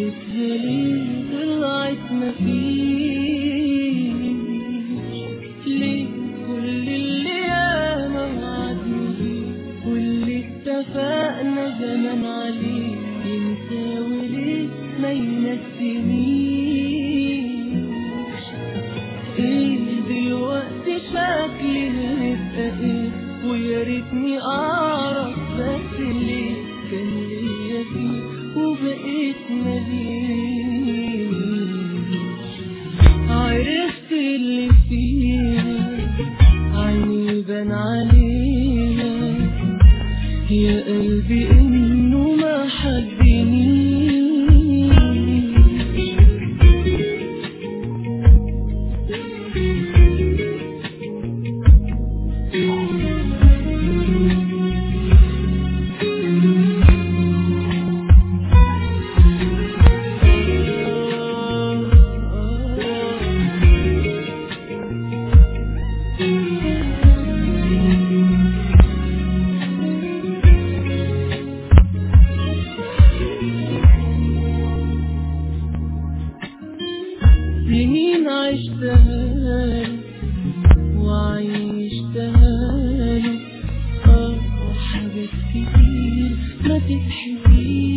سألتها ليه طلعت مفيش ليه كل اللي ياما وعدني بيه واللي اتفقنا زمان عليه ينسى وليه ما ينسينيش ايه دلوقتي شكلي هيبقى ايه ويا ريتني اعرف بس ليه كان ليا فيه وبقيت مليش عرفت اللي فيها عيني بان عليها يا قلبي انه ما حبنيش سنين عشتها له وعيشتها له اه حاجات كتير ما تتحكيش